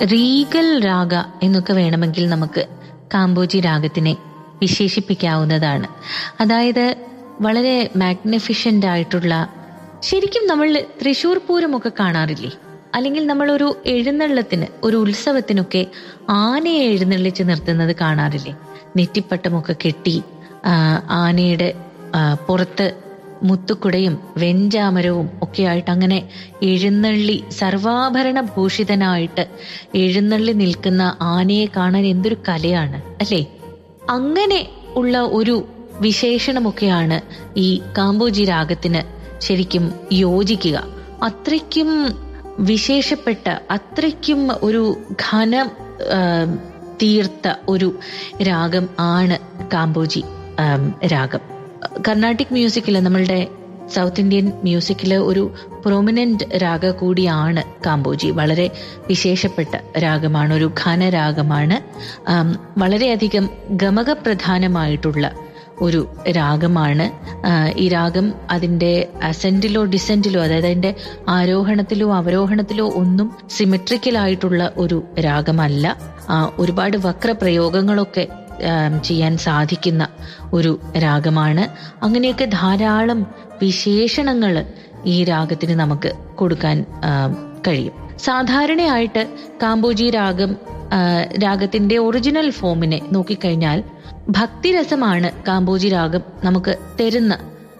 Regal രാഗ എന്നൊക്കെ വേണമെങ്കിൽ നമുക്ക് കാമ്പോജി രാഗത്തിനെ വിശേഷിപ്പിക്കാവുന്നതാണ് അതായത് വളരെ മാഗ്നിഫിഷ്യന്റ് ആയിട്ടുള്ള ശരിക്കും നമ്മൾ തൃശൂർ പൂരമൊക്കെ കാണാറില്ലേ അല്ലെങ്കിൽ നമ്മൾ ഒരു എഴുന്നള്ളത്തിന് ഒരു ഉത്സവത്തിനൊക്കെ ആനയെ എഴുന്നള്ളിച്ച് നിർത്തുന്നത് കാണാറില്ലേ നെറ്റിപ്പട്ടമൊക്കെ കെട്ടി ആ, ആനയുടെ ആ, പുറത്ത് മുത്തുക്കുടയും വെഞ്ചാമരവും ഒക്കെ ആയിട്ട് അങ്ങനെ എഴുന്നള്ളി സർവാഭരണ ഭൂഷിതനായിട്ട് എഴുന്നള്ളി നിൽക്കുന്ന ആനയെ കാണാൻ എന്തൊരു കലയാണ് അല്ലേ അങ്ങനെ ഉള്ള ഒരു വിശേഷണമൊക്കെയാണ് ഈ കാമ്പോജി രാഗത്തിന് ശരിക്കും യോജിക്കുക അത്രയ്ക്കും വിശേഷപ്പെട്ട അത്രയ്ക്കും ഒരു ഘനം ആ, തീർത്ത ഒരു രാഗം ആണ് കാമ്പോജി ആം, രാഗം കർണാട്ടിക് മ്യൂസിക്കിൽ നമ്മളുടെ സൗത്ത് ഇന്ത്യൻ മ്യൂസിക്കിൽ ഒരു പ്രൊമിനന്റ് രാഗ കൂടിയാണ് കാമ്പോജി വളരെ വിശേഷപ്പെട്ട രാഗമാണ് ഒരു ഘനരാഗമാണ് ആം, വളരെയധികം ഗമകപ്രധാനമായിട്ടുള്ള ഒരു രാഗമാണ് ആ, ഈ രാഗം അതിന്റെ അസെന്റിലോ ഡിസെന്റിലോ അതായത് അതിന്റെ ആരോഹണത്തിലോ അവരോഹണത്തിലോ ഒന്നും സിമെട്രിക്കൽ ആയിട്ടുള്ള ഒരു രാഗമല്ല ആ, ഒരുപാട് വക്രപ്രയോഗങ്ങളൊക്കെ ആം, ചെയ്യാൻ സാധിക്കുന്ന ഒരു രാഗമാണ് അങ്ങനെയൊക്കെ ധാരാളം വിശേഷണങ്ങൾ ഈ രാഗത്തിന് നമുക്ക് കൊടുക്കാൻ ആം, കഴിയും സാധാരണയായിട്ട് കാമ്പോജി രാഗം ആ, രാഗത്തിന്റെ ഒറിജിനൽ ഫോമിനെ നോക്കിക്കഴിഞ്ഞാൽ ഭക്തിരസമാണ് കാമ്പോജി രാഗം നമുക്ക് തരുന്ന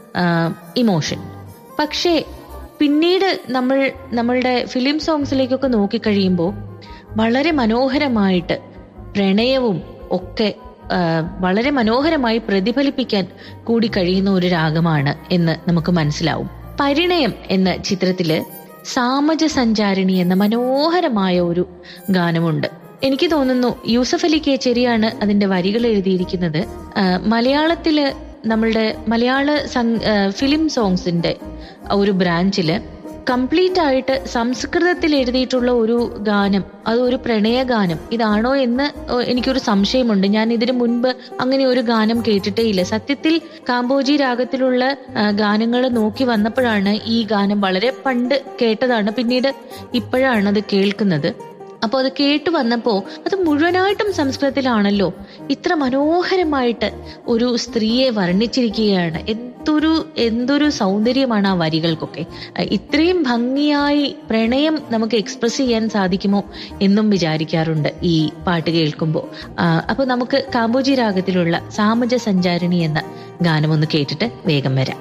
ഇമോഷൻ പക്ഷേ പിന്നീട് നമ്മൾ നമ്മളുടെ ഫിലിം സോങ്സിലേക്കൊക്കെ നോക്കിക്കഴിയുമ്പോൾ വളരെ മനോഹരമായിട്ട് പ്രണയവും ഒക്കെ ആ, വളരെ മനോഹരമായി പ്രതിഫലിപ്പിക്കാൻ കൂടി കഴിയുന്ന ഒരു രാഗമാണ് എന്ന് നമുക്ക് മനസ്സിലാവും പരിണയം എന്ന ചിത്രത്തില് സാമജ സഞ്ചാരിണി എന്ന മനോഹരമായ ഒരു ഗാനമുണ്ട് എനിക്ക് തോന്നുന്നു യൂസഫ് അലി കേച്ചേരിയാണ് അതിന്റെ വരികൾ എഴുതിയിരിക്കുന്നത് ആ, മലയാളത്തില് നമ്മളുടെ മലയാള സം- ആ, ഫിലിം സോങ്സിന്റെ ഒരു ബ്രാഞ്ചില് കംപ്ലീറ്റ് ആയിട്ട് സംസ്കൃതത്തിൽ എഴുതിയിട്ടുള്ള ഒരു ഗാനം അത് ഒരു പ്രണയഗാനം ഇതാണോ എന്ന് എനിക്കൊരു സംശയമുണ്ട് ഞാൻ ഇതിനു മുൻപ് അങ്ങനെ ഒരു ഗാനം കേട്ടിട്ടേ ഇല്ല സത്യത്തിൽ കാമ്പോജി രാഗത്തിലുള്ള ഗാനങ്ങൾ നോക്കി വന്നപ്പോഴാണ് ഈ ഗാനം വളരെ പണ്ട് കേട്ടതാണ് പിന്നീട് ഇപ്പോഴാണ് അത് കേൾക്കുന്നത് അപ്പോൾ അത് കേട്ടു വന്നപ്പോൾ അത് മുഴുവനായിട്ടും സംസ്കൃതത്തിലാണല്ലോ ഇത്ര മനോഹരമായിട്ട് ഒരു സ്ത്രീയെ വർണ്ണിച്ചിരിക്കുകയാണ് എന്തൊരു എന്തൊരു സൗന്ദര്യമാണ് ആ വരികൾക്കൊക്കെ അഹ് ഇത്രയും ഭംഗിയായി പ്രണയം നമുക്ക് എക്സ്പ്രസ് ചെയ്യാൻ സാധിക്കുമോ എന്നും വിചാരിക്കാറുണ്ട് ഈ പാട്ട് കേൾക്കുമ്പോൾ അപ്പോൾ നമുക്ക് കാമ്പോജി രാഗത്തിലുള്ള സാമജ സഞ്ചാരിണി എന്ന ഗാനം ഒന്ന് കേട്ടിട്ട് വേഗം വരാം